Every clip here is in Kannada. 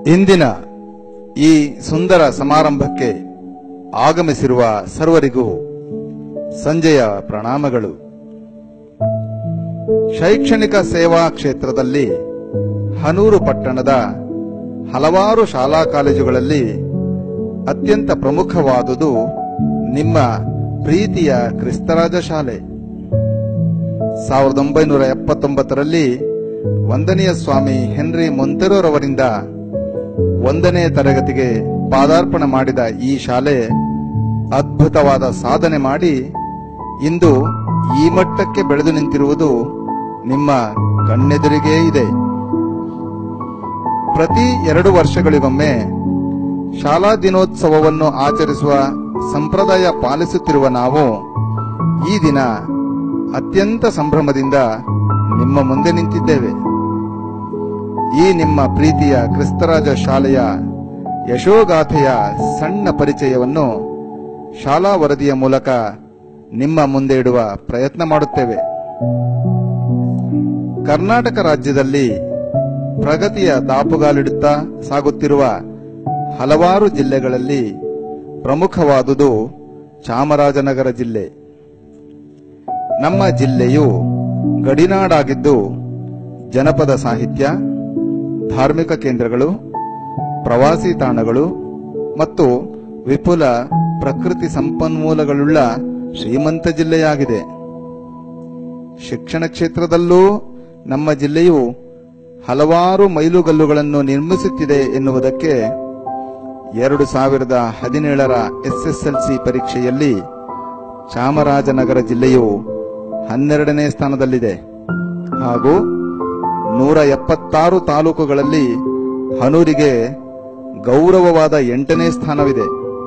ಇಂದಿನ ಈ ಸುಂದರ ಸಮಾರಂಭಕ್ಕೆ ಆಗಮಿಸಿರುವ ಸರ್ವರಿಗೂ ಸಂಜೆಯ ಪ್ರಣಾಮಗಳು ಶೈಕ್ಷಣಿಕ ಸೇವಾ ಕ್ಷೇತ್ರದಲ್ಲಿ ಹನೂರು ಪಟ್ಟಣದ ಹಲವಾರು ಶಾಲಾ ಕಾಲೇಜುಗಳಲ್ಲಿ ಅತ್ಯಂತ ಪ್ರಮುಖವಾದುದು ನಿಮ್ಮ ಪ್ರೀತಿಯ ಕ್ರಿಸ್ತರಾಜ ಶಾಲೆ ಸಾವಿರದ ಒಂಬೈನೂರ ಎಪ್ಪತ್ತೊಂಬತ್ತರಲ್ಲಿ ವಂದನೀಯ ಸ್ವಾಮಿ ಹೆನ್ರಿ ಮೊಂತೆರೋರವರಿಂದ ಒಂದನೇ ತರಗತಿಗೆ ಪಾದಾರ್ಪಣೆ ಮಾಡಿದ ಈ ಶಾಲೆ ಅದ್ಭುತವಾದ ಸಾಧನೆ ಮಾಡಿ ಇಂದು ಈ ಮಟ್ಟಕ್ಕೆ ಬೆಳೆದು ನಿಂತಿರುವುದು ನಿಮ್ಮ ಕಣ್ಣೆದುರಿಗೇ ಇದೆ ಪ್ರತಿ ಎರಡು ವರ್ಷಗಳಿಗೊಮ್ಮೆ ಶಾಲಾ ದಿನೋತ್ಸವವನ್ನು ಆಚರಿಸುವ ಸಂಪ್ರದಾಯ ಪಾಲಿಸುತ್ತಿರುವ ನಾವು ಈ ದಿನ ಅತ್ಯಂತ ಸಂಭ್ರಮದಿಂದ ನಿಮ್ಮ ಮುಂದೆ ನಿಂತಿದ್ದೇವೆ ಈ ನಿಮ್ಮ ಪ್ರೀತಿಯ ಕ್ರಿಸ್ತರಾಜ ಶಾಲೆಯ ಯಶೋಗಾಥೆಯ ಸಣ್ಣ ಪರಿಚಯವನ್ನು ಶಾಲಾ ವರದಿಯ ಮೂಲಕ ನಿಮ್ಮ ಮುಂದೆ ಇಡುವ ಪ್ರಯತ್ನ ಮಾಡುತ್ತೇವೆ ಕರ್ನಾಟಕ ರಾಜ್ಯದಲ್ಲಿ ಪ್ರಗತಿಯ ದಾಪುಗಾಲಿಡುತ್ತಾ ಸಾಗುತ್ತಿರುವ ಹಲವಾರು ಜಿಲ್ಲೆಗಳಲ್ಲಿ ಪ್ರಮುಖವಾದುದು ಚಾಮರಾಜನಗರ ಜಿಲ್ಲೆ ನಮ್ಮ ಜಿಲ್ಲೆಯು ಗಡಿನಾಡಾಗಿದ್ದು ಜನಪದ ಸಾಹಿತ್ಯ ಧಾರ್ಮಿಕ ಕೇಂದ್ರಗಳು ಪ್ರವಾಸಿ ತಾಣಗಳು ಮತ್ತು ವಿಪುಲ ಪ್ರಕೃತಿ ಸಂಪನ್ಮೂಲಗಳುಳ್ಳ ಶ್ರೀಮಂತ ಜಿಲ್ಲೆಯಾಗಿದೆ ಶಿಕ್ಷಣ ಕ್ಷೇತ್ರದಲ್ಲೂ ನಮ್ಮ ಜಿಲ್ಲೆಯು ಹಲವಾರು ಮೈಲುಗಲ್ಲುಗಳನ್ನು ನಿರ್ಮಿಸುತ್ತಿದೆ ಎನ್ನುವುದಕ್ಕೆ ಎರಡು ಸಾವಿರದ ಹದಿನೇಳರ ಎಸ್ಎಸ್ಎಲ್ಸಿ ಪರೀಕ್ಷೆಯಲ್ಲಿ ಚಾಮರಾಜನಗರ ಜಿಲ್ಲೆಯು ಹನ್ನೆರಡನೇ ಸ್ಥಾನದಲ್ಲಿದೆ ಹಾಗೂ ನೂರ ಎಪ್ಪತ್ತಾರು ತಾಲೂಕುಗಳಲ್ಲಿ ಹನೂರಿಗೆ ಗೌರವವಾದ ಎಂಟನೇ ಸ್ಥಾನವಿದೆ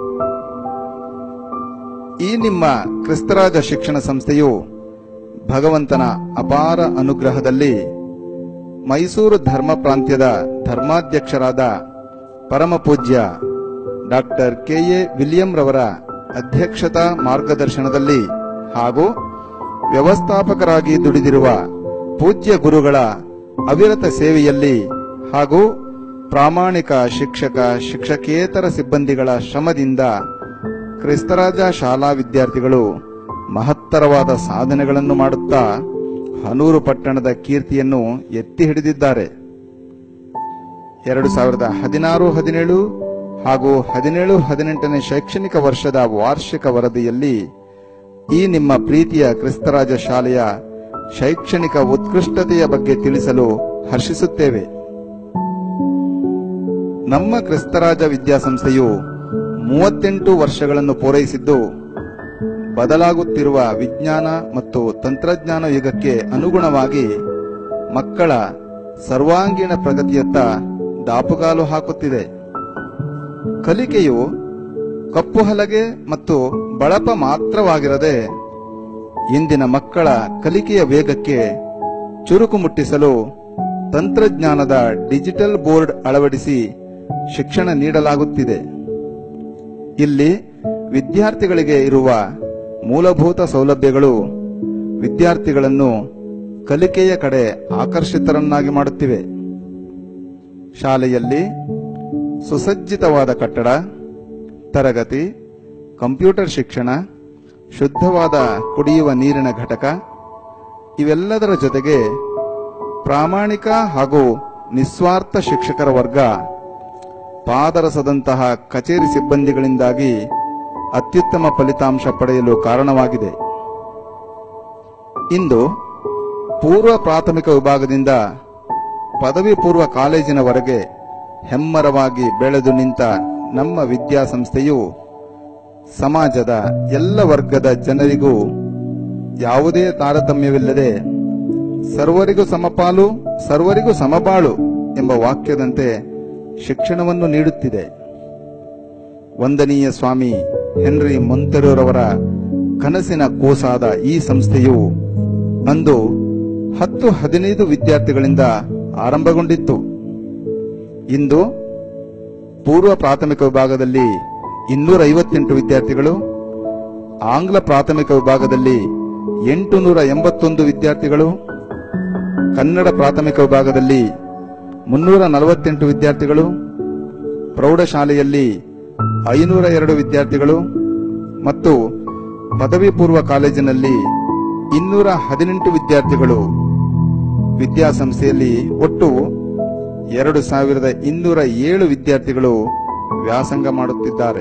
ಈ ನಿಮ್ಮ ಕ್ರಿಸ್ತರಾಜ ಶಿಕ್ಷಣ ಸಂಸ್ಥೆಯು ಭಗವಂತನ ಅಪಾರ ಅನುಗ್ರಹದಲ್ಲಿ ಮೈಸೂರು ಧರ್ಮ ಪ್ರಾಂತ್ಯದ ಧರ್ಮಾಧ್ಯಕ್ಷರಾದ ಪರಮ ಪೂಜ್ಯ ಡಾಕ್ಟರ್ ಕೆಎ ವಿಲಿಯಂ ರವರ ಅಧ್ಯಕ್ಷತಾ ಮಾರ್ಗದರ್ಶನದಲ್ಲಿ ಹಾಗೂ ವ್ಯವಸ್ಥಾಪಕರಾಗಿ ದುಡಿದಿರುವ ಪೂಜ್ಯ ಗುರುಗಳ ಅವಿರತ ಸೇವೆಯಲ್ಲಿ ಹಾಗೂ ಪ್ರಾಮಾಣಿಕ ಶಿಕ್ಷಕ ಶಿಕ್ಷಕೇತರ ಸಿಬ್ಬಂದಿಗಳ ಶ್ರಮದಿಂದ ಕ್ರಿಸ್ತರಾಜ ಶಾಲಾ ವಿದ್ಯಾರ್ಥಿಗಳು ಮಹತ್ತರವಾದ ಸಾಧನೆಗಳನ್ನು ಮಾಡುತ್ತಾ ಹನೂರು ಪಟ್ಟಣದ ಕೀರ್ತಿಯನ್ನು ಎತ್ತಿ ಹಿಡಿದಿದ್ದಾರೆ ಎರಡು ಸಾವಿರದ ಹದಿನಾರು ಹದಿನೇಳು ಹಾಗೂ ಹದಿನೇಳು ಹದಿನೆಂಟನೇ ಶೈಕ್ಷಣಿಕ ವರ್ಷದ ವಾರ್ಷಿಕ ವರದಿಯಲ್ಲಿ ಈ ನಿಮ್ಮ ಪ್ರೀತಿಯ ಕ್ರಿಸ್ತರಾಜ ಶಾಲೆಯ ಶೈಕ್ಷಣಿಕ ಉತ್ಕೃಷ್ಟತೆಯ ಬಗ್ಗೆ ತಿಳಿಸಲು ಹರ್ಷಿಸುತ್ತೇವೆ ನಮ್ಮ ಕ್ರಿಸ್ತರಾಜ ವಿದ್ಯಾಸಂಸ್ಥೆಯು ಮೂವತ್ತೆಂಟು ವರ್ಷಗಳನ್ನು ಪೂರೈಸಿದ್ದು ಬದಲಾಗುತ್ತಿರುವ ವಿಜ್ಞಾನ ಮತ್ತು ತಂತ್ರಜ್ಞಾನ ಯುಗಕ್ಕೆ ಅನುಗುಣವಾಗಿ ಮಕ್ಕಳ ಸರ್ವಾಂಗೀಣ ಪ್ರಗತಿಯತ್ತ ದಾಪುಗಾಲು ಹಾಕುತ್ತಿದೆ ಕಲಿಕೆಯು ಕಪ್ಪು ಹಲಗೆ ಮತ್ತು ಬಳಪ ಮಾತ್ರವಾಗಿರದೆ ಇಂದಿನ ಮಕ್ಕಳ ಕಲಿಕೆಯ ವೇಗಕ್ಕೆ ಚುರುಕು ಮುಟ್ಟಿಸಲು ತಂತ್ರಜ್ಞಾನದ ಡಿಜಿಟಲ್ ಬೋರ್ಡ್ ಅಳವಡಿಸಿ ಶಿಕ್ಷಣ ನೀಡಲಾಗುತ್ತಿದೆ ಇಲ್ಲಿ ವಿದ್ಯಾರ್ಥಿಗಳಿಗೆ ಇರುವ ಮೂಲಭೂತ ಸೌಲಭ್ಯಗಳು ವಿದ್ಯಾರ್ಥಿಗಳನ್ನು ಕಲಿಕೆಯ ಕಡೆ ಆಕರ್ಷಿತರನ್ನಾಗಿ ಮಾಡುತ್ತಿವೆ ಶಾಲೆಯಲ್ಲಿ ಸುಸಜ್ಜಿತವಾದ ಕಟ್ಟಡ ತರಗತಿ ಕಂಪ್ಯೂಟರ್ ಶಿಕ್ಷಣ ಶುದ್ಧವಾದ ಕುಡಿಯುವ ನೀರಿನ ಘಟಕ ಇವೆಲ್ಲದರ ಜೊತೆಗೆ ಪ್ರಾಮಾಣಿಕ ಹಾಗೂ ನಿಸ್ವಾರ್ಥ ಶಿಕ್ಷಕರ ವರ್ಗ ಪಾದರಸದಂತಹ ಕಚೇರಿ ಸಿಬ್ಬಂದಿಗಳಿಂದಾಗಿ ಅತ್ಯುತ್ತಮ ಫಲಿತಾಂಶ ಪಡೆಯಲು ಕಾರಣವಾಗಿದೆ ಇಂದು ಪೂರ್ವ ಪ್ರಾಥಮಿಕ ವಿಭಾಗದಿಂದ ಪದವಿ ಪೂರ್ವ ಕಾಲೇಜಿನವರೆಗೆ ಹೆಮ್ಮರವಾಗಿ ಬೆಳೆದು ನಿಂತ ನಮ್ಮ ವಿದ್ಯಾಸಂಸ್ಥೆಯು ಸಮಾಜದ ಎಲ್ಲ ವರ್ಗದ ಜನರಿಗೂ ಯಾವುದೇ ತಾರತಮ್ಯವಿಲ್ಲದೆ ಸರ್ವರಿಗೂ ಸಮಪಾಲು ಸರ್ವರಿಗೂ ಸಮಬಾಳು ಎಂಬ ವಾಕ್ಯದಂತೆ ಶಿಕ್ಷಣವನ್ನು ನೀಡುತ್ತಿದೆ ವಂದನೀಯ ಸ್ವಾಮಿ ಹೆನ್ರಿ ಮೊಂತೆರೂರವರ ಕನಸಿನ ಕೂಸಾದ ಈ ಸಂಸ್ಥೆಯು ಅಂದು ಹತ್ತು ಹದಿನೈದು ವಿದ್ಯಾರ್ಥಿಗಳಿಂದ ಆರಂಭಗೊಂಡಿತ್ತು ಇಂದು ಪೂರ್ವ ಪ್ರಾಥಮಿಕ ವಿಭಾಗದಲ್ಲಿ ಇನ್ನೂರ ಐವತ್ತೆಂಟು ವಿದ್ಯಾರ್ಥಿಗಳು ಆಂಗ್ಲ ಪ್ರಾಥಮಿಕ ವಿಭಾಗದಲ್ಲಿ ಎಂಟು ನೂರ ಎಂಬತ್ತೊಂದು ವಿದ್ಯಾರ್ಥಿಗಳು ಕನ್ನಡ ಪ್ರಾಥಮಿಕ ವಿಭಾಗದಲ್ಲಿ ಮುನ್ನೂರ ನಲವತ್ತೆಂಟು ವಿದ್ಯಾರ್ಥಿಗಳು ಪ್ರೌಢಶಾಲೆಯಲ್ಲಿ ಐನೂರ ಎರಡು ವಿದ್ಯಾರ್ಥಿಗಳು ಮತ್ತು ಪದವಿ ಪೂರ್ವ ಕಾಲೇಜಿನಲ್ಲಿ ಇನ್ನೂರ ಹದಿನೆಂಟು ವಿದ್ಯಾರ್ಥಿಗಳು ವಿದ್ಯಾಸಂಸ್ಥೆಯಲ್ಲಿ ಒಟ್ಟು ಎರಡು ಸಾವಿರದ ಇನ್ನೂರ ಏಳು ವಿದ್ಯಾರ್ಥಿಗಳು ವ್ಯಾಸಂಗ ಮಾಡುತ್ತಿದ್ದಾರೆ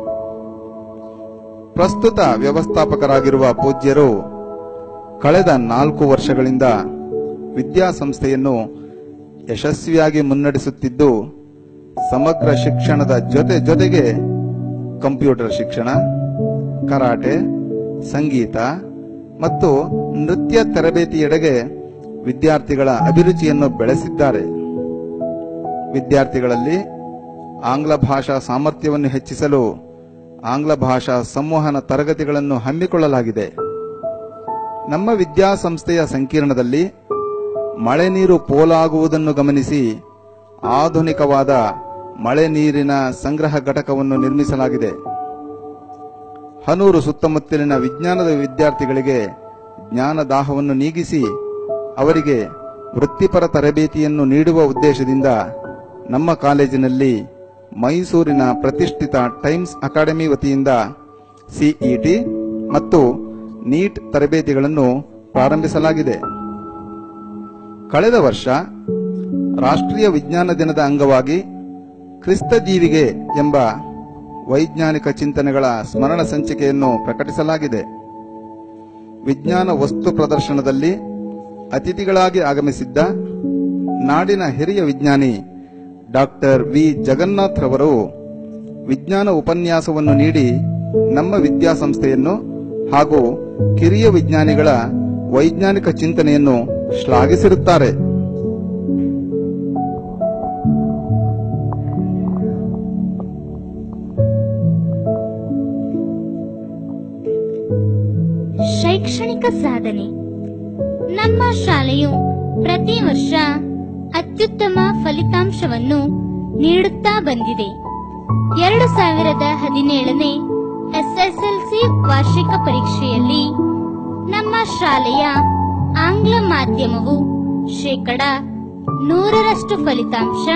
ಪ್ರಸ್ತುತ ವ್ಯವಸ್ಥಾಪಕರಾಗಿರುವ ಪೂಜ್ಯರು ಕಳೆದ ನಾಲ್ಕು ವರ್ಷಗಳಿಂದ ವಿದ್ಯಾಸಂಸ್ಥೆಯನ್ನು ಯಶಸ್ವಿಯಾಗಿ ಮುನ್ನಡೆಸುತ್ತಿದ್ದು ಸಮಗ್ರ ಶಿಕ್ಷಣದ ಜೊತೆ ಜೊತೆಗೆ ಕಂಪ್ಯೂಟರ್ ಶಿಕ್ಷಣ ಕರಾಟೆ ಸಂಗೀತ ಮತ್ತು ನೃತ್ಯ ತರಬೇತಿಯೆಡೆಗೆ ವಿದ್ಯಾರ್ಥಿಗಳ ಅಭಿರುಚಿಯನ್ನು ಬೆಳೆಸಿದ್ದಾರೆ ವಿದ್ಯಾರ್ಥಿಗಳಲ್ಲಿ ಆಂಗ್ಲ ಭಾಷಾ ಸಾಮರ್ಥ್ಯವನ್ನು ಹೆಚ್ಚಿಸಲು ಆಂಗ್ಲ ಭಾಷಾ ಸಂವಹನ ತರಗತಿಗಳನ್ನು ಹಮ್ಮಿಕೊಳ್ಳಲಾಗಿದೆ ನಮ್ಮ ವಿದ್ಯಾಸಂಸ್ಥೆಯ ಸಂಕೀರ್ಣದಲ್ಲಿ ಮಳೆ ನೀರು ಪೋಲಾಗುವುದನ್ನು ಗಮನಿಸಿ ಆಧುನಿಕವಾದ ಮಳೆ ನೀರಿನ ಸಂಗ್ರಹ ಘಟಕವನ್ನು ನಿರ್ಮಿಸಲಾಗಿದೆ ಹನೂರು ಸುತ್ತಮುತ್ತಲಿನ ವಿಜ್ಞಾನದ ವಿದ್ಯಾರ್ಥಿಗಳಿಗೆ ಜ್ಞಾನದಾಹವನ್ನು ನೀಗಿಸಿ ಅವರಿಗೆ ವೃತ್ತಿಪರ ತರಬೇತಿಯನ್ನು ನೀಡುವ ಉದ್ದೇಶದಿಂದ ನಮ್ಮ ಕಾಲೇಜಿನಲ್ಲಿ ಮೈಸೂರಿನ ಪ್ರತಿಷ್ಠಿತ ಟೈಮ್ಸ್ ಅಕಾಡೆಮಿ ವತಿಯಿಂದ ಸಿಇಟಿ ಮತ್ತು ನೀಟ್ ತರಬೇತಿಗಳನ್ನು ಪ್ರಾರಂಭಿಸಲಾಗಿದೆ ಕಳೆದ ವರ್ಷ ರಾಷ್ಟ್ರೀಯ ವಿಜ್ಞಾನ ದಿನದ ಅಂಗವಾಗಿ ಕ್ರಿಸ್ತ ಜೀವಿಗೆ ಎಂಬ ವೈಜ್ಞಾನಿಕ ಚಿಂತನೆಗಳ ಸ್ಮರಣ ಸಂಚಿಕೆಯನ್ನು ಪ್ರಕಟಿಸಲಾಗಿದೆ ವಿಜ್ಞಾನ ವಸ್ತು ಪ್ರದರ್ಶನದಲ್ಲಿ ಅತಿಥಿಗಳಾಗಿ ಆಗಮಿಸಿದ್ದ ನಾಡಿನ ಹಿರಿಯ ವಿಜ್ಞಾನಿ ಡಾಕ್ಟರ್ ವಿ ಜಗನ್ನಾಥ್ ರವರು ವಿಜ್ಞಾನ ಉಪನ್ಯಾಸವನ್ನು ನೀಡಿ ನಮ್ಮ ವಿದ್ಯಾಸಂಸ್ಥೆಯನ್ನು ಹಾಗೂ ಕಿರಿಯ ವಿಜ್ಞಾನಿಗಳ ವೈಜ್ಞಾನಿಕ ಚಿಂತನೆಯನ್ನು ಶ್ಲಾಘಿಸಿರುತ್ತಾರೆ ಶೈಕ್ಷಣಿಕ ಸಾಧನೆ ನಮ್ಮ ಶಾಲೆಯು ಪ್ರತಿ ವರ್ಷ ಅತ್ಯುತ್ತಮ ಫಲಿತಾಂಶವನ್ನು ನೀಡುತ್ತಾ ಬಂದಿದೆ ಎರಡು ಸಾವಿರದ ಹದಿನೇಳನೇ ಎಸ್ಎಸ್ಎಲ್ಸಿ ವಾರ್ಷಿಕ ಪರೀಕ್ಷೆಯಲ್ಲಿ ನಮ್ಮ ಶಾಲೆಯ ಆಂಗ್ಲ ಮಾಧ್ಯಮವು ಶೇಕಡ ನೂರರಷ್ಟು ಫಲಿತಾಂಶ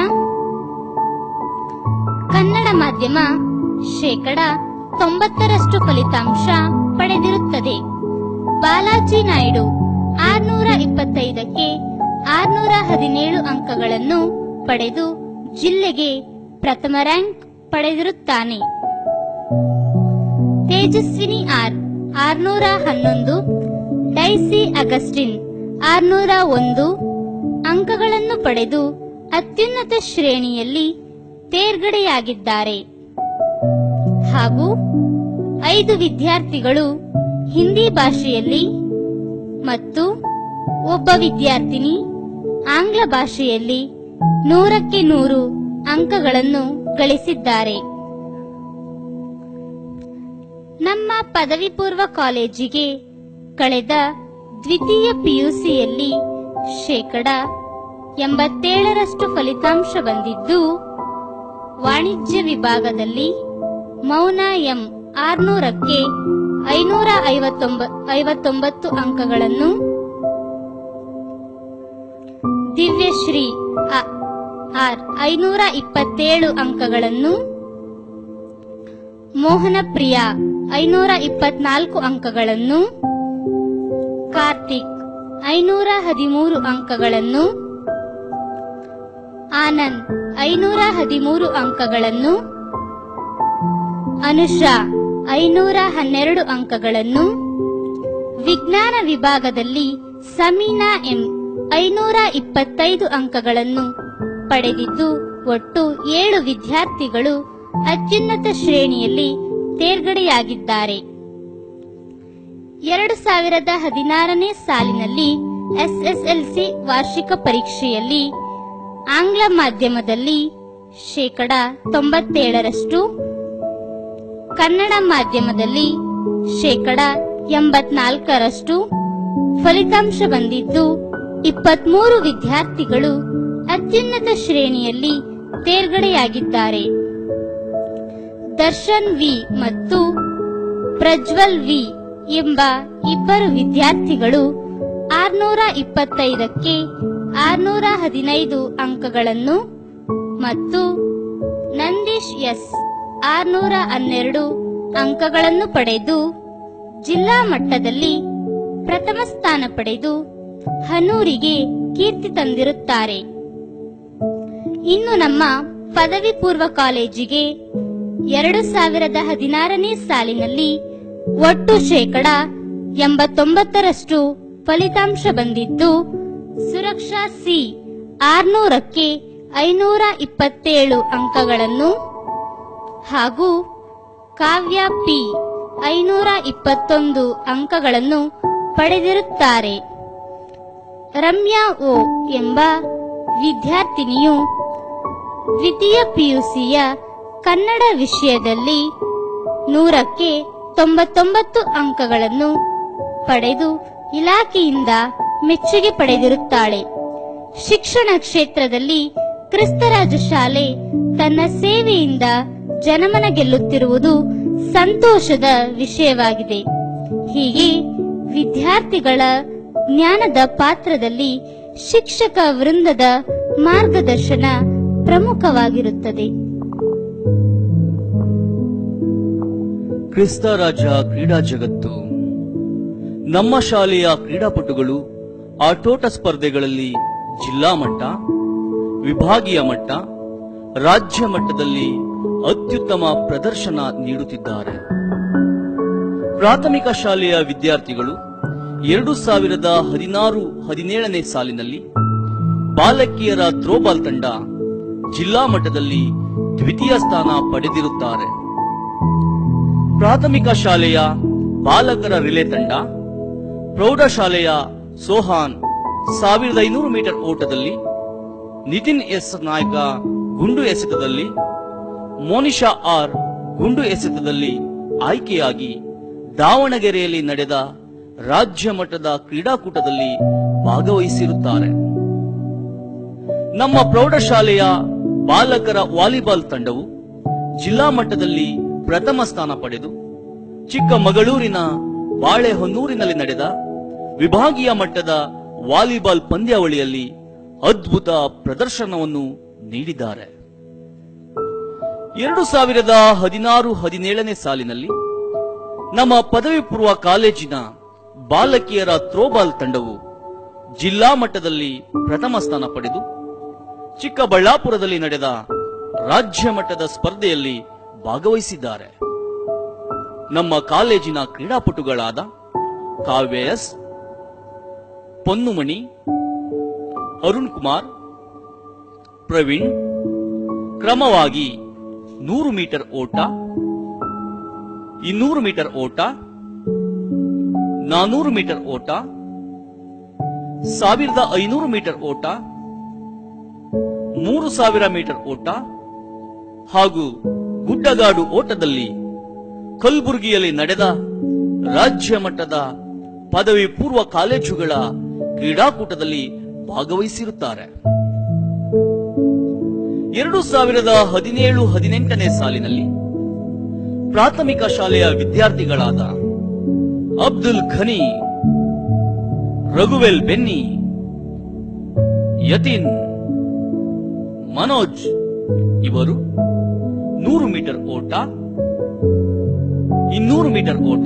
ಕನ್ನಡ ಮಾಧ್ಯಮ ಶೇಕಡ ತೊಂಬತ್ತರಷ್ಟು ಫಲಿತಾಂಶ ಪಡೆದಿರುತ್ತದೆ ಬಾಲಾಜಿ ನಾಯ್ಡು ಆರ್ನೂರ ಇಪ್ಪತ್ತೈದಕ್ಕೆ ಆರ್ನೂರ ಹದಿನೇಳು ಅಂಕಗಳನ್ನು ಪಡೆದು ಜಿಲ್ಲೆಗೆ ಪ್ರಥಮ ರ್ಯಾಂಕ್ ಪಡೆದಿರುತ್ತಾನೆ ತೇಜಸ್ವಿನಿ ಆರ್ ಆರ್ನೂರ ಹನ್ನೊಂದು ಡೈಸಿ ಅಗಸ್ಟಿನ್ ಆರ್ನೂರ ಒಂದು ಅಂಕಗಳನ್ನು ಪಡೆದು ಅತ್ಯುನ್ನತ ಶ್ರೇಣಿಯಲ್ಲಿ ತೇರ್ಗಡೆಯಾಗಿದ್ದಾರೆ ಹಾಗೂ ಐದು ವಿದ್ಯಾರ್ಥಿಗಳು ಹಿಂದಿ ಭಾಷೆಯಲ್ಲಿ ಮತ್ತು ಒಬ್ಬ ವಿದ್ಯಾರ್ಥಿನಿ ಆಂಗ್ಲ ಭಾಷೆಯಲ್ಲಿ ನೂರಕ್ಕೆ ನೂರು ಅಂಕಗಳನ್ನು ಗಳಿಸಿದ್ದಾರೆ ನಮ್ಮ ಪದವಿ ಪೂರ್ವ ಕಾಲೇಜಿಗೆ ಕಳೆದ ದ್ವಿತೀಯ ಪಿಯುಸಿಯಲ್ಲಿ ಶೇಕಡ ಎಂಬತ್ತೇಳರಷ್ಟು ಫಲಿತಾಂಶ ಬಂದಿದ್ದು ವಾಣಿಜ್ಯ ವಿಭಾಗದಲ್ಲಿ ಮೌನ ಎಂ ಆರ್ನೂರಕ್ಕೆ ಐನೂರ ಐವತ್ತೊಂಬ ಐವತ್ತೊಂಬತ್ತು ಅಂಕಗಳನ್ನು ದಿವ್ಯಶ್ರೀ ಅ- ಆರ್ ಐನೂರ ಇಪ್ಪತ್ತೇಳು ಅಂಕಗಳನ್ನು ಮೋಹನ ಪ್ರಿಯಾ ಐನೂರ ಇಪ್ಪತ್ನಾಲ್ಕು ಅಂಕಗಳನ್ನು ಕಾರ್ತಿಕ್ ಐನೂರ ಹದಿಮೂರು ಅಂಕಗಳನ್ನು ಆನಂದ್ ಐನೂರ ಹದಿಮೂರು ಅಂಕಗಳನ್ನು ಅನುಷಾ ಐನೂರ ಹನ್ನೆರಡು ಅಂಕಗಳನ್ನು ವಿಜ್ಞಾನ ವಿಭಾಗದಲ್ಲಿ ಸಮೀನಾ ಎಂ ಐನೂರ ಇಪ್ಪತ್ತೈದು ಅಂಕಗಳನ್ನು ಪಡೆದಿದ್ದು ಒಟ್ಟು ಏಳು ವಿದ್ಯಾರ್ಥಿಗಳು ಅತ್ಯುನ್ನತ ಶ್ರೇಣಿಯಲ್ಲಿ ತೇರ್ಗಡೆಯಾಗಿದ್ದಾರೆ ಎರಡು ಸಾವಿರದ ಹದಿನಾರನೇ ಸಾಲಿನಲ್ಲಿ ಎಸ್ಎಸ್ಎಲ್ಸಿ ವಾರ್ಷಿಕ ಪರೀಕ್ಷೆಯಲ್ಲಿ ಆಂಗ್ಲ ಮಾಧ್ಯಮದಲ್ಲಿ ಶೇಕಡ ತೊಂಬತ್ತೇಳರಷ್ಟು ಕನ್ನಡ ಮಾಧ್ಯಮದಲ್ಲಿ ಶೇಕಡ ಎಂಬತ್ನಾಲ್ಕರಷ್ಟು ಫಲಿತಾಂಶ ಬಂದಿದ್ದು ಇಪ್ಪತ್ಮೂರು ವಿದ್ಯಾರ್ಥಿಗಳು ಅತ್ಯುನ್ನತ ಶ್ರೇಣಿಯಲ್ಲಿ ತೇರ್ಗಡೆಯಾಗಿದ್ದಾರೆ ದರ್ಶನ್ ವಿ ಮತ್ತು ಪ್ರಜ್ವಲ್ ವಿ ಎಂಬ ಇಬ್ಬರು ವಿದ್ಯಾರ್ಥಿಗಳು ಆರ್ನೂರ ಇಪ್ಪತ್ತೈದಕ್ಕೆ ಆರ್ನೂರ ಹದಿನೈದು ಅಂಕಗಳನ್ನು ಮತ್ತು ನಂದಿ ವೆಂಕಟೇಶ್ ಎಸ್ ಆರ್ನೂರ ಹನ್ನೆರಡು ಅಂಕಗಳನ್ನು ಪಡೆದು ಜಿಲ್ಲಾ ಮಟ್ಟದಲ್ಲಿ ಪ್ರಥಮ ಸ್ಥಾನ ಪಡೆದು ಹನೂರಿಗೆ ಕೀರ್ತಿ ತಂದಿರುತ್ತಾರೆ ಇನ್ನು ನಮ್ಮ ಪದವಿ ಪೂರ್ವ ಕಾಲೇಜಿಗೆ ಎರಡು ಸಾವಿರದ ಹದಿನಾರನೇ ಸಾಲಿನಲ್ಲಿ ಒಟ್ಟು ಶೇಕಡ ಎಂಬತ್ತೊಂಬತ್ತರಷ್ಟು ಫಲಿತಾಂಶ ಬಂದಿದ್ದು ಸುರಕ್ಷಾ ಸಿ ಆರ್ನೂರಕ್ಕೆ ಐನೂರ ಇಪ್ಪತ್ತೇಳು ಅಂಕಗಳನ್ನು ಹಾಗೂ ಕಾವ್ಯ ಪಿ ಐನೂರ ಇಪ್ಪತ್ತೊಂದು ಅಂಕಗಳನ್ನು ಪಡೆದಿರುತ್ತಾರೆ ರಮ್ಯಾ ಓ ಎಂಬ ವಿದ್ಯಾರ್ಥಿನಿಯು ದ್ವಿತೀಯ ಪಿಯುಸಿಯ ಕನ್ನಡ ವಿಷಯದಲ್ಲಿ ನೂರಕ್ಕೆ ತೊಂಬತ್ತೊಂಬತ್ತು ಅಂಕಗಳನ್ನು ಪಡೆದು ಇಲಾಖೆಯಿಂದ ಮೆಚ್ಚುಗೆ ಪಡೆದಿರುತ್ತಾಳೆ ಶಿಕ್ಷಣ ಕ್ಷೇತ್ರದಲ್ಲಿ ಕ್ರಿಸ್ತರಾಜ ಶಾಲೆ ತನ್ನ ಸೇವೆಯಿಂದ ಜನಮನ ಗೆಲ್ಲುತ್ತಿರುವುದು ಸಂತೋಷದ ವಿಷಯವಾಗಿದೆ ಹೀಗೆ ವಿದ್ಯಾರ್ಥಿಗಳ ಜ್ಞಾನದ ಪಾತ್ರದಲ್ಲಿ ಶಿಕ್ಷಕ ವೃಂದದ ಮಾರ್ಗದರ್ಶನ ಪ್ರಮುಖವಾಗಿರುತ್ತದೆ ಕ್ರಿಸ್ತ ರಾಜ ಕ್ರೀಡಾ ಜಗತ್ತು ನಮ್ಮ ಶಾಲೆಯ ಕ್ರೀಡಾಪಟುಗಳು ಆಟೋಟ ಸ್ಪರ್ಧೆಗಳಲ್ಲಿ ಜಿಲ್ಲಾ ಮಟ್ಟ ವಿಭಾಗೀಯ ಮಟ್ಟ ರಾಜ್ಯ ಮಟ್ಟದಲ್ಲಿ ಅತ್ಯುತ್ತಮ ಪ್ರದರ್ಶನ ನೀಡುತ್ತಿದ್ದಾರೆ ಪ್ರಾಥಮಿಕ ಶಾಲೆಯ ವಿದ್ಯಾರ್ಥಿಗಳು ಎರಡು ಸಾವಿರದ ಹದಿನಾರು ಹದಿನೇಳನೇ ಸಾಲಿನಲ್ಲಿ ಬಾಲಕಿಯರ ಥ್ರೋಬಾಲ್ ತಂಡ ಜಿಲ್ಲಾ ಮಟ್ಟದಲ್ಲಿ ದ್ವಿತೀಯ ಸ್ಥಾನ ಪಡೆದಿರುತ್ತಾರೆ ಪ್ರಾಥಮಿಕ ಶಾಲೆಯ ಬಾಲಕರ ರಿಲೇ ತಂಡ ಪ್ರೌಢಶಾಲೆಯ ಸೋಹಾನ್ ಸಾವಿರದ ಐನೂರು ಮೀಟರ್ ಓಟದಲ್ಲಿ ನಿತಿನ್ ಎಸ್ ನಾಯಕ ಗುಂಡು ಎಸೆತದಲ್ಲಿ ಮೋನಿಶಾ ಆರ್ ಗುಂಡು ಎಸೆತದಲ್ಲಿ ಆಯ್ಕೆಯಾಗಿ ದಾವಣಗೆರೆಯಲ್ಲಿ ನಡೆದ ರಾಜ್ಯ ಮಟ್ಟದ ಕ್ರೀಡಾಕೂಟದಲ್ಲಿ ಭಾಗವಹಿಸಿರುತ್ತಾರೆ ನಮ್ಮ ಪ್ರೌಢಶಾಲೆಯ ಬಾಲಕರ ವಾಲಿಬಾಲ್ ತಂಡವು ಜಿಲ್ಲಾ ಮಟ್ಟದಲ್ಲಿ ಪ್ರಥಮ ಸ್ಥಾನ ಪಡೆದು ಚಿಕ್ಕಮಗಳೂರಿನ ಬಾಳೆಹೊನ್ನೂರಿನಲ್ಲಿ ನಡೆದ ವಿಭಾಗೀಯ ಮಟ್ಟದ ವಾಲಿಬಾಲ್ ಪಂದ್ಯಾವಳಿಯಲ್ಲಿ ಅದ್ಭುತ ಪ್ರದರ್ಶನವನ್ನು ನೀಡಿದ್ದಾರೆ ಎರಡು ಸಾವಿರದ ಹದಿನಾರು ಹದಿನೇಳನೇ ಸಾಲಿನಲ್ಲಿ ನಮ್ಮ ಪದವಿ ಪೂರ್ವ ಕಾಲೇಜಿನ ಬಾಲಕಿಯರ ಥ್ರೋಬಾಲ್ ತಂಡವು ಜಿಲ್ಲಾ ಮಟ್ಟದಲ್ಲಿ ಪ್ರಥಮ ಸ್ಥಾನ ಪಡೆದು ಚಿಕ್ಕಬಳ್ಳಾಪುರದಲ್ಲಿ ನಡೆದ ರಾಜ್ಯ ಮಟ್ಟದ ಸ್ಪರ್ಧೆಯಲ್ಲಿ ಭಾಗವಹಿಸಿದ್ದಾರೆ ನಮ್ಮ ಕಾಲೇಜಿನ ಕ್ರೀಡಾಪಟುಗಳಾದ ಕಾವ್ಯ ಎಸ್ ಪೊನ್ನುಮಣಿ ಅರುಣ್ ಕುಮಾರ್ ಪ್ರವೀಣ್ ಕ್ರಮವಾಗಿ ನೂರು ಮೀಟರ್ ಓಟ ಇನ್ನೂರು ಮೀಟರ್ ಓಟ ನಾನೂರು ಮೀಟರ್ ಓಟ ಸಾವಿರದ ಐನೂರು ಮೀಟರ್ ಓಟ ಮೂರು ಸಾವಿರ ಮೀಟರ್ ಓಟ ಹಾಗೂ ಗುಡ್ಡಗಾಡು ಓಟದಲ್ಲಿ ಕಲಬುರಗಿಯಲ್ಲಿ ನಡೆದ ರಾಜ್ಯ ಮಟ್ಟದ ಪದವಿ ಪೂರ್ವ ಕಾಲೇಜುಗಳ ಕ್ರೀಡಾಕೂಟದಲ್ಲಿ ಭಾಗವಹಿಸಿರುತ್ತಾರೆ ಎರಡು ಸಾವಿರದ ಹದಿನೇಳು ಹದಿನೆಂಟನೇ ಸಾಲಿನಲ್ಲಿ ಪ್ರಾಥಮಿಕ ಶಾಲೆಯ ವಿದ್ಯಾರ್ಥಿಗಳಾದ ಅಬ್ದುಲ್ ಖನಿ ರಘುವೆಲ್ ಬೆನ್ನಿ ಯತಿನ್ ಮನೋಜ್ ಇವರು ನೂರು ಮೀಟರ್ ಓಟ ಇನ್ನೂರು ಮೀಟರ್ ಓಟ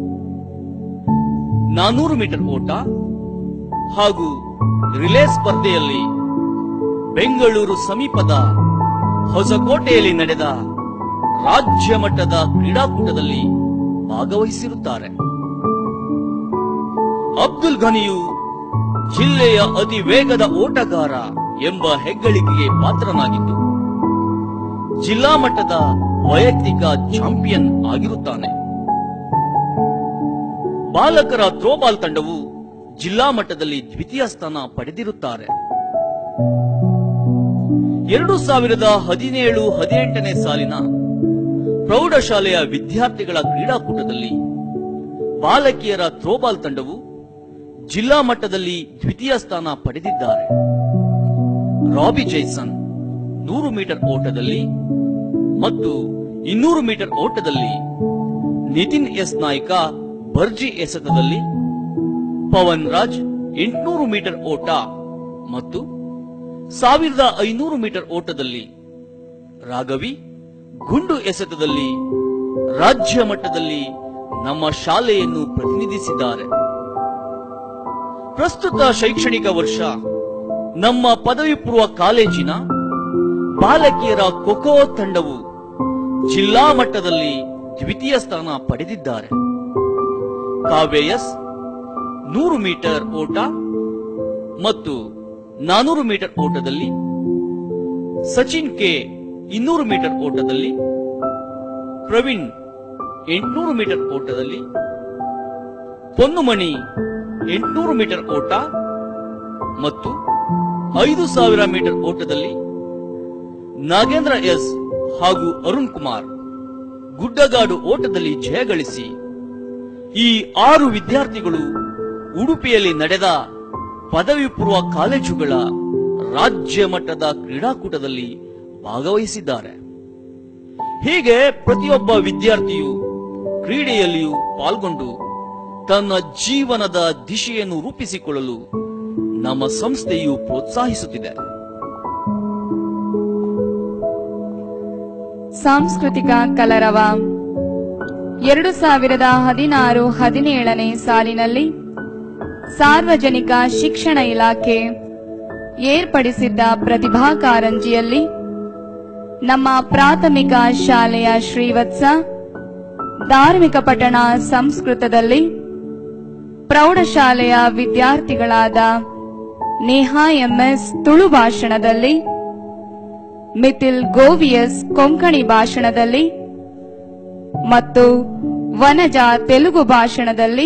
ನಾನೂರು ಮೀಟರ್ ಓಟ ಹಾಗೂ ರಿಲೇ ಸ್ಪರ್ಧೆಯಲ್ಲಿ ಬೆಂಗಳೂರು ಸಮೀಪದ ಹೊಸಕೋಟೆಯಲ್ಲಿ ನಡೆದ ರಾಜ್ಯ ಮಟ್ಟದ ಕ್ರೀಡಾಕೂಟದಲ್ಲಿ ಭಾಗವಹಿಸಿರುತ್ತಾರೆ ಅಬ್ದುಲ್ ಘನಿಯು ಜಿಲ್ಲೆಯ ಅತಿ ವೇಗದ ಓಟಗಾರ ಎಂಬ ಹೆಗ್ಗಳಿಕೆಗೆ ಪಾತ್ರನಾಗಿದ್ದು ಜಿಲ್ಲಾ ಮಟ್ಟದ ವೈಯಕ್ತಿಕ ಚಾಂಪಿಯನ್ ಆಗಿರುತ್ತಾನೆ ಬಾಲಕರ ಥ್ರೋಬಾಲ್ ತಂಡವು ಜಿಲ್ಲಾ ಮಟ್ಟದಲ್ಲಿ ದ್ವಿತೀಯ ಸ್ಥಾನ ಪಡೆದಿರುತ್ತಾರೆ ಎರಡು ಸಾವಿರದ ಹದಿನೇಳು ಹದಿನೆಂಟನೇ ಸಾಲಿನ ಪ್ರೌಢಶಾಲೆಯ ವಿದ್ಯಾರ್ಥಿಗಳ ಕ್ರೀಡಾಕೂಟದಲ್ಲಿ ಬಾಲಕಿಯರ ಥ್ರೋಬಾಲ್ ತಂಡವು ಜಿಲ್ಲಾ ಮಟ್ಟದಲ್ಲಿ ದ್ವಿತೀಯ ಸ್ಥಾನ ಪಡೆದಿದ್ದಾರೆ ರಾಬಿ ಜೈಸನ್ ನೂರು ಮೀಟರ್ ಓಟದಲ್ಲಿ ಮತ್ತು ಇನ್ನೂರು ಮೀಟರ್ ಓಟದಲ್ಲಿ ನಿತಿನ್ ಎಸ್ ನಾಯ್ಕ ಭರ್ಜಿ ಎಸೆತದಲ್ಲಿ ಪವನ್ ರಾಜ್ ಎಂಟುನೂರು ಮೀಟರ್ ಓಟ ಮತ್ತು ಸಾವಿರದ ಐನೂರು ಮೀಟರ್ ಓಟದಲ್ಲಿ ರಾಘವಿ ಗುಂಡು ಎಸೆತದಲ್ಲಿ ರಾಜ್ಯ ಮಟ್ಟದಲ್ಲಿ ನಮ್ಮ ಶಾಲೆಯನ್ನು ಪ್ರತಿನಿಧಿಸಿದ್ದಾರೆ ಪ್ರಸ್ತುತ ಶೈಕ್ಷಣಿಕ ವರ್ಷ ನಮ್ಮ ಪದವಿ ಪೂರ್ವ ಕಾಲೇಜಿನ ಬಾಲಕಿಯರ ಖೋಖೋ ತಂಡವು ಜಿಲ್ಲಾ ಮಟ್ಟದಲ್ಲಿ ದ್ವಿತೀಯ ಸ್ಥಾನ ಪಡೆದಿದ್ದಾರೆ ಕಾವ್ಯಎಸ್ ನೂರು ಮೀಟರ್ ಓಟ ಮತ್ತು ನಾನೂರು ಮೀಟರ್ ಓಟದಲ್ಲಿ ಸಚಿನ್ ಕೆ ಇನ್ನೂರು ಮೀಟರ್ ಓಟದಲ್ಲಿ ಪ್ರವೀಣ್ ಎಂಟುನೂರು ಮೀಟರ್ ಓಟದಲ್ಲಿ ಪೊನ್ನುಮಣಿ ಎಂಟುನೂರು ಮೀಟರ್ ಓಟ ಮತ್ತು ಐದು ಸಾವಿರ ಮೀಟರ್ ಓಟದಲ್ಲಿ ನಾಗೇಂದ್ರ ಎಸ್ ಹಾಗೂ ಅರುಣ್ ಕುಮಾರ್ ಗುಡ್ಡಗಾಡು ಓಟದಲ್ಲಿ ಜಯಗಳಿಸಿ ಈ ಆರು ವಿದ್ಯಾರ್ಥಿಗಳು ಉಡುಪಿಯಲ್ಲಿ ನಡೆದ ಪದವಿ ಪೂರ್ವ ಕಾಲೇಜುಗಳ ರಾಜ್ಯ ಮಟ್ಟದ ಕ್ರೀಡಾಕೂಟದಲ್ಲಿ ಭಾಗವಹಿಸಿದ್ದಾರೆ ಹೀಗೆ ಪ್ರತಿಯೊಬ್ಬ ವಿದ್ಯಾರ್ಥಿಯು ಕ್ರೀಡೆಯಲ್ಲಿಯೂ ಪಾಲ್ಗೊಂಡು ತನ್ನ ಜೀವನದ ದಿಶೆಯನ್ನು ರೂಪಿಸಿಕೊಳ್ಳಲು ನಮ್ಮ ಸಂಸ್ಥೆಯು ಪ್ರೋತ್ಸಾಹಿಸುತ್ತಿದೆ ಸಾಂಸ್ಕೃತಿಕ ಕಲರವ ಎರಡು ಸಾವಿರದ ಹದಿನಾರು ಹದಿನೇಳನೇ ಸಾಲಿನಲ್ಲಿ ಸಾರ್ವಜನಿಕ ಶಿಕ್ಷಣ ಇಲಾಖೆ ಏರ್ಪಡಿಸಿದ್ದ ಪ್ರತಿಭಾ ಕಾರಂಜಿಯಲ್ಲಿ ನಮ್ಮ ಪ್ರಾಥಮಿಕ ಶಾಲೆಯ ಶ್ರೀವತ್ಸ ಧಾರ್ಮಿಕ ಪಠಣ ಸಂಸ್ಕೃತದಲ್ಲಿ ಪ್ರೌಢಶಾಲೆಯ ವಿದ್ಯಾರ್ಥಿಗಳಾದ ನೇಹಾ ಎಂಎಸ್ ತುಳು ಭಾಷಣದಲ್ಲಿ ಮಿಥಿಲ್ ಗೋವಿಯಸ್ ಕೊಂಕಣಿ ಭಾಷಣದಲ್ಲಿ ಮತ್ತು ವನಜ ತೆಲುಗು ಭಾಷಣದಲ್ಲಿ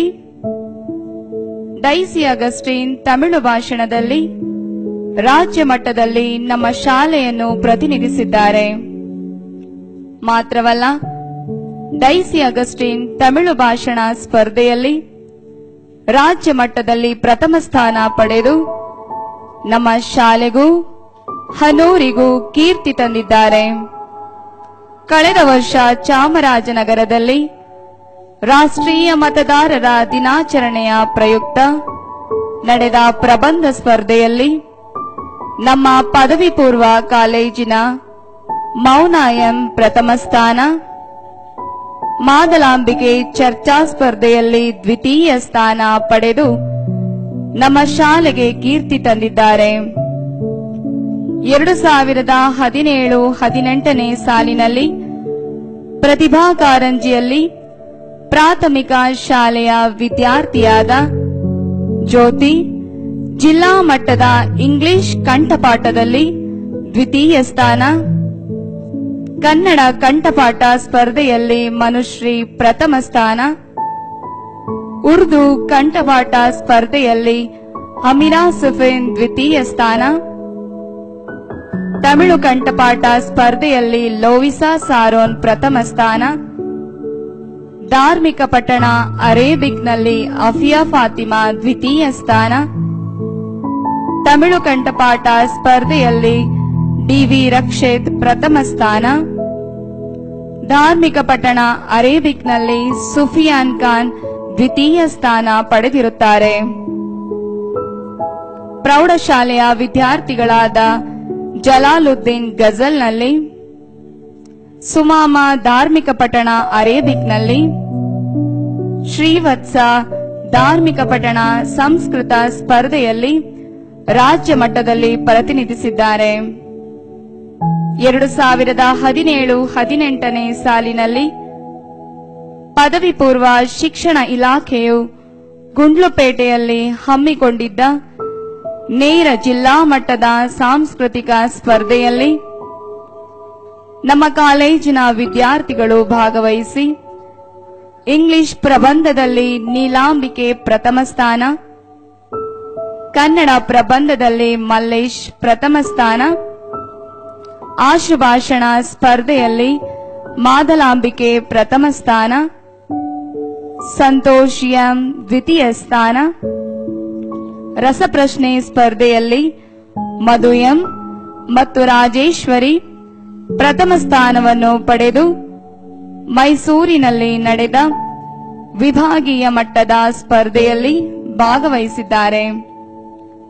ಡೈಸಿ ಅಗಸ್ಟಿನ್ ತಮಿಳು ಭಾಷಣದಲ್ಲಿ ರಾಜ್ಯ ಮಟ್ಟದಲ್ಲಿ ನಮ್ಮ ಶಾಲೆಯನ್ನು ಪ್ರತಿನಿಧಿಸಿದ್ದಾರೆ ಮಾತ್ರವಲ್ಲ ಡೈಸಿ ಅಗಸ್ಟಿನ್ ತಮಿಳು ಭಾಷಣ ಸ್ಪರ್ಧೆಯಲ್ಲಿ ರಾಜ್ಯ ಮಟ್ಟದಲ್ಲಿ ಪ್ರಥಮ ಸ್ಥಾನ ಪಡೆದು ನಮ್ಮ ಶಾಲೆಗೂ ಹನೂರಿಗೂ ಕೀರ್ತಿ ತಂದಿದ್ದಾರೆ ಕಳೆದ ವರ್ಷ ಚಾಮರಾಜನಗರದಲ್ಲಿ ರಾಷ್ಟ್ರೀಯ ಮತದಾರರ ದಿನಾಚರಣೆಯ ಪ್ರಯುಕ್ತ ನಡೆದ ಪ್ರಬಂಧ ಸ್ಪರ್ಧೆಯಲ್ಲಿ ನಮ್ಮ ಪದವಿ ಪೂರ್ವ ಕಾಲೇಜಿನ ಮೌನ ಎಂ ಪ್ರಥಮ ಸ್ಥಾನ ಮಾದಲಾಂಬಿಕೆ ಚರ್ಚಾ ಸ್ಪರ್ಧೆಯಲ್ಲಿ ದ್ವಿತೀಯ ಸ್ಥಾನ ಪಡೆದು ನಮ್ಮ ಶಾಲೆಗೆ ಕೀರ್ತಿ ತಂದಿದ್ದಾರೆ ಎರಡು ಸಾವಿರದ ಹದಿನೇಳು ಹದಿನೆಂಟನೇ ಸಾಲಿನಲ್ಲಿ ಪ್ರತಿಭಾ ಕಾರಂಜಿಯಲ್ಲಿ ಪ್ರಾಥಮಿಕ ಶಾಲೆಯ ವಿದ್ಯಾರ್ಥಿಯಾದ ಜ್ಯೋತಿ ಜಿಲ್ಲಾ ಮಟ್ಟದ ಇಂಗ್ಲಿಷ್ ಕಂಠಪಾಠದಲ್ಲಿ ದ್ವಿತೀಯ ಸ್ಥಾನ ಕನ್ನಡ ಕಂಠಪಾಠ ಸ್ಪರ್ಧೆಯಲ್ಲಿ ಮನುಶ್ರೀ ಪ್ರಥಮ ಸ್ಥಾನ ಉರ್ದು ಕಂಠಪಾಠ ಸ್ಪರ್ಧೆಯಲ್ಲಿ ಅಮಿರಾ ಸುಫೇನ್ ದ್ವಿತೀಯ ಸ್ಥಾನ ತಮಿಳು ಕಂಠಪಾಠ ಸ್ಪರ್ಧೆಯಲ್ಲಿ ಲೋವಿಸಾ ಸಾರೋನ್ ಪ್ರಥಮ ಸ್ಥಾನ ಧಾರ್ಮಿಕ ಪಠಣ ಅರೇಬಿಕ್ನಲ್ಲಿ ಅಫಿಯಾ ಫಾತಿಮಾ ದ್ವಿತೀಯ ಸ್ಥಾನ ತಮಿಳು ಕಂಠಪಾಠ ಸ್ಪರ್ಧೆಯಲ್ಲಿ ಡಿವಿ ರಕ್ಷೇತ್ ಪ್ರಥಮ ಸ್ಥಾನ ಧಾರ್ಮಿಕ ಪಠಣ ಅರೇಬಿಕ್ನಲ್ಲಿ ಸುಫಿಯಾನ್ ಖಾನ್ ದ್ವಿತೀಯ ಸ್ಥಾನ ಪಡೆದಿರುತ್ತಾರೆ ಪ್ರೌಢಶಾಲೆಯ ವಿದ್ಯಾರ್ಥಿಗಳಾದ ಜಲಾಲುದ್ದೀನ್ ಗಜಲ್ನಲ್ಲಿ ಸುಮಾಮ ಧಾರ್ಮಿಕ ಪಠಣ ಅರೇಬಿಕ್ನಲ್ಲಿ ಶ್ರೀವತ್ಸ ಧಾರ್ಮಿಕ ಪಠಣ ಸಂಸ್ಕೃತ ಸ್ಪರ್ಧೆಯಲ್ಲಿ ರಾಜ್ಯ ಮಟ್ಟದಲ್ಲಿ ಪ್ರತಿನಿಧಿಸಿದ್ದಾರೆ ಎರಡು ಸಾವಿರದ ಹದಿನೇಳು ಹದಿನೆಂಟನೇ ಸಾಲಿನಲ್ಲಿ ಪದವಿ ಪೂರ್ವ ಶಿಕ್ಷಣ ಇಲಾಖೆಯು ಗುಂಡ್ಲುಪೇಟೆಯಲ್ಲಿ ಹಮ್ಮಿಕೊಂಡಿದ್ದ ನೇರ ಜಿಲ್ಲಾ ಮಟ್ಟದ ಸಾಂಸ್ಕೃತಿಕ ಸ್ಪರ್ಧೆಯಲ್ಲಿ ನಮ್ಮ ಕಾಲೇಜಿನ ವಿದ್ಯಾರ್ಥಿಗಳು ಭಾಗವಹಿಸಿ ಇಂಗ್ಲಿಷ್ ಪ್ರಬಂಧದಲ್ಲಿ ನೀಲಾಂಬಿಕೆ ಪ್ರಥಮ ಸ್ಥಾನ ಕನ್ನಡ ಪ್ರಬಂಧದಲ್ಲಿ ಮಲ್ಲೇಶ್ ಪ್ರಥಮ ಸ್ಥಾನ ಆಶುಭಾಷಣ ಸ್ಪರ್ಧೆಯಲ್ಲಿ ಮಾದಲಾಂಬಿಕೆ ಪ್ರಥಮ ಸ್ಥಾನ ಸಂತೋಷ್ ಎಂ ದ್ವಿತೀಯ ಸ್ಥಾನ ರಸಪ್ರಶ್ನೆ ಸ್ಪರ್ಧೆಯಲ್ಲಿ ಮಧು ಎಂ ಮತ್ತು ರಾಜೇಶ್ವರಿ ಪ್ರಥಮ ಸ್ಥಾನವನ್ನು ಪಡೆದು ಮೈಸೂರಿನಲ್ಲಿ ನಡೆದ ವಿಭಾಗೀಯ ಮಟ್ಟದ ಸ್ಪರ್ಧೆಯಲ್ಲಿ ಭಾಗವಹಿಸಿದ್ದಾರೆ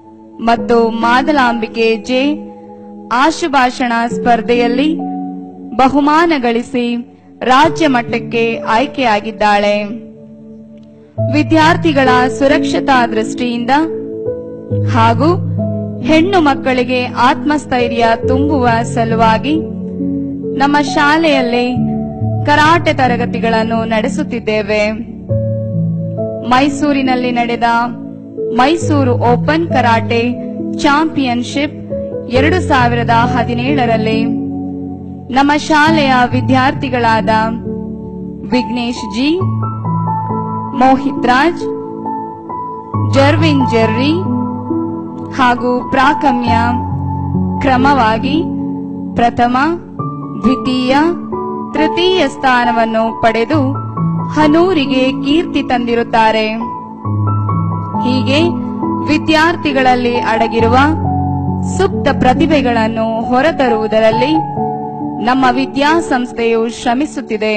ಮತ್ತು ಮಾದಲಾಂಬಿಕೆ ಜೆ ಆಶುಭಾಷಣ ಸ್ಪರ್ಧೆಯಲ್ಲಿ ಬಹುಮಾನ ಗಳಿಸಿ ರಾಜ್ಯ ಮಟ್ಟಕ್ಕೆ ಆಯ್ಕೆಯಾಗಿದ್ದಾಳೆ ವಿದ್ಯಾರ್ಥಿಗಳ ಸುರಕ್ಷತಾ ದೃಷ್ಟಿಯಿಂದ ಹಾಗೂ ಹೆಣ್ಣು ಮಕ್ಕಳಿಗೆ ಆತ್ಮಸ್ಥೈರ್ಯ ತುಂಬುವ ಸಲುವಾಗಿ ನಮ್ಮ ಶಾಲೆಯಲ್ಲಿ ಕರಾಟೆ ತರಗತಿಗಳನ್ನು ನಡೆಸುತ್ತಿದ್ದೇವೆ ಮೈಸೂರಿನಲ್ಲಿ ನಡೆದ ಮೈಸೂರು ಓಪನ್ ಕರಾಟೆ ಚಾಂಪಿಯನ್ಶಿಪ್ ಎರಡು ಸಾವಿರದ ಹದಿನೇಳರಲ್ಲಿ ನಮ್ಮ ಶಾಲೆಯ ವಿದ್ಯಾರ್ಥಿಗಳಾದ ವಿಘ್ನೇಶ್ ಜಿ ಮೋಹಿತ್ ರಾಜ್ ಜರ್ವಿನ್ ಜೆರ್ರಿ ಹಾಗೂ ಪ್ರಾಕಮ್ಯ ಕ್ರಮವಾಗಿ ಪ್ರಥಮ ದ್ವಿತೀಯ ತೃತೀಯ ಸ್ಥಾನವನ್ನು ಪಡೆದು ಹನೂರಿಗೆ ಕೀರ್ತಿ ತಂದಿರುತ್ತಾರೆ ಹೀಗೆ ವಿದ್ಯಾರ್ಥಿಗಳಲ್ಲಿ ಅಡಗಿರುವ ಸುಪ್ತ ಪ್ರತಿಭೆಗಳನ್ನು ಹೊರತರುವುದರಲ್ಲಿ ನಮ್ಮ ವಿದ್ಯಾಸಂಸ್ಥೆಯು ಶ್ರಮಿಸುತ್ತಿದೆ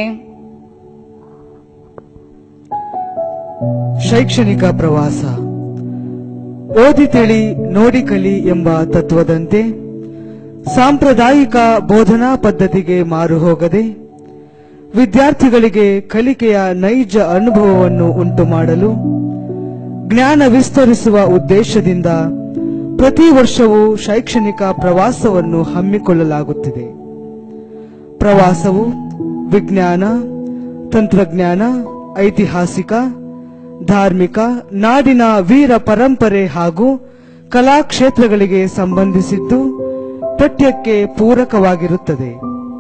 ಶೈಕ್ಷಣಿಕ ಪ್ರವಾಸ ಓದಿ ತಿಳಿ ನೋಡಿ ಕಲಿ ಎಂಬ ತತ್ವದಂತೆ ಸಾಂಪ್ರದಾಯಿಕ ಬೋಧನಾ ಪದ್ಧತಿಗೆ ಮಾರು ಹೋಗದೆ ವಿದ್ಯಾರ್ಥಿಗಳಿಗೆ ಕಲಿಕೆಯ ನೈಜ ಅನುಭವವನ್ನು ಉಂಟು ಮಾಡಲು ಜ್ಞಾನ ವಿಸ್ತರಿಸುವ ಉದ್ದೇಶದಿಂದ ಪ್ರತಿ ವರ್ಷವೂ ಶೈಕ್ಷಣಿಕ ಪ್ರವಾಸವನ್ನು ಹಮ್ಮಿಕೊಳ್ಳಲಾಗುತ್ತಿದೆ ಪ್ರವಾಸವು ವಿಜ್ಞಾನ ತಂತ್ರಜ್ಞಾನ ಐತಿಹಾಸಿಕ ಧಾರ್ಮಿಕ ನಾಡಿನ ವೀರ ಪರಂಪರೆ ಹಾಗೂ ಕಲಾ ಕ್ಷೇತ್ರಗಳಿಗೆ ಸಂಬಂಧಿಸಿದ್ದು ಪಠ್ಯಕ್ಕೆ ಪೂರಕವಾಗಿರುತ್ತದೆ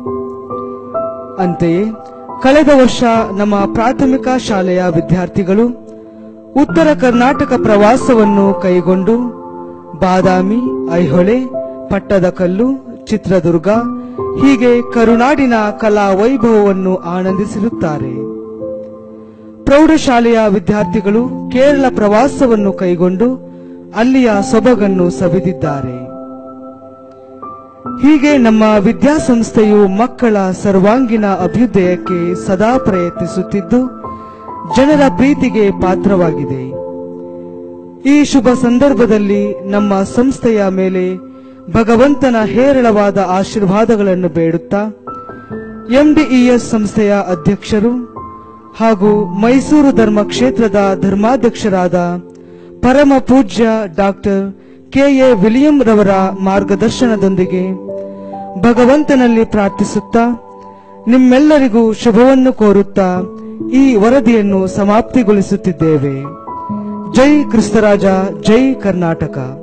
ಅಂತೆಯೇ ಕಳೆದ ವರ್ಷ ನಮ್ಮ ಪ್ರಾಥಮಿಕ ಶಾಲೆಯ ವಿದ್ಯಾರ್ಥಿಗಳು ಉತ್ತರ ಕರ್ನಾಟಕ ಪ್ರವಾಸವನ್ನು ಕೈಗೊಂಡು ಬಾದಾಮಿ ಐಹೊಳೆ ಪಟ್ಟದಕಲ್ಲು ಚಿತ್ರದುರ್ಗ ಹೀಗೆ ಕರುನಾಡಿನ ಕಲಾ ವೈಭವವನ್ನು ಆನಂದಿಸಿರುತ್ತಾರೆ ಪ್ರೌಢಶಾಲೆಯ ವಿದ್ಯಾರ್ಥಿಗಳು ಕೇರಳ ಪ್ರವಾಸವನ್ನು ಕೈಗೊಂಡು ಅಲ್ಲಿಯ ಸೊಬಗನ್ನು ಸವಿದಿದ್ದಾರೆ ಹೀಗೆ ನಮ್ಮ ವಿದ್ಯಾಸಂಸ್ಥೆಯು ಮಕ್ಕಳ ಸರ್ವಾಂಗೀಣ ಅಭ್ಯುದಯಕ್ಕೆ ಸದಾ ಪ್ರಯತ್ನಿಸುತ್ತಿದ್ದು ಜನರ ಪ್ರೀತಿಗೆ ಪಾತ್ರವಾಗಿದೆ ಈ ಶುಭ ಸಂದರ್ಭದಲ್ಲಿ ನಮ್ಮ ಸಂಸ್ಥೆಯ ಮೇಲೆ ಭಗವಂತನ ಹೇರಳವಾದ ಆಶೀರ್ವಾದಗಳನ್ನು ಬೇಡುತ್ತಾ ಎಂಡಿಇಎಸ್ ಸಂಸ್ಥೆಯ ಅಧ್ಯಕ್ಷರು ಹಾಗೂ ಮೈಸೂರು ಧರ್ಮ ಕ್ಷೇತ್ರದ ಧರ್ಮಾಧ್ಯಕ್ಷರಾದ ಪರಮ ಪೂಜ್ಯ ಡಾಕ್ಟರ್ ಕೆಎ ವಿಲಿಯಂ ರವರ ಮಾರ್ಗದರ್ಶನದೊಂದಿಗೆ ಭಗವಂತನಲ್ಲಿ ಪ್ರಾರ್ಥಿಸುತ್ತಾ ನಿಮ್ಮೆಲ್ಲರಿಗೂ ಶುಭವನ್ನು ಕೋರುತ್ತಾ ಈ ವರದಿಯನ್ನು ಸಮಾಪ್ತಿಗೊಳಿಸುತ್ತಿದ್ದೇವೆ ಜೈ ಕ್ರಿಸ್ತರಾಜ ಜೈ ಕರ್ನಾಟಕ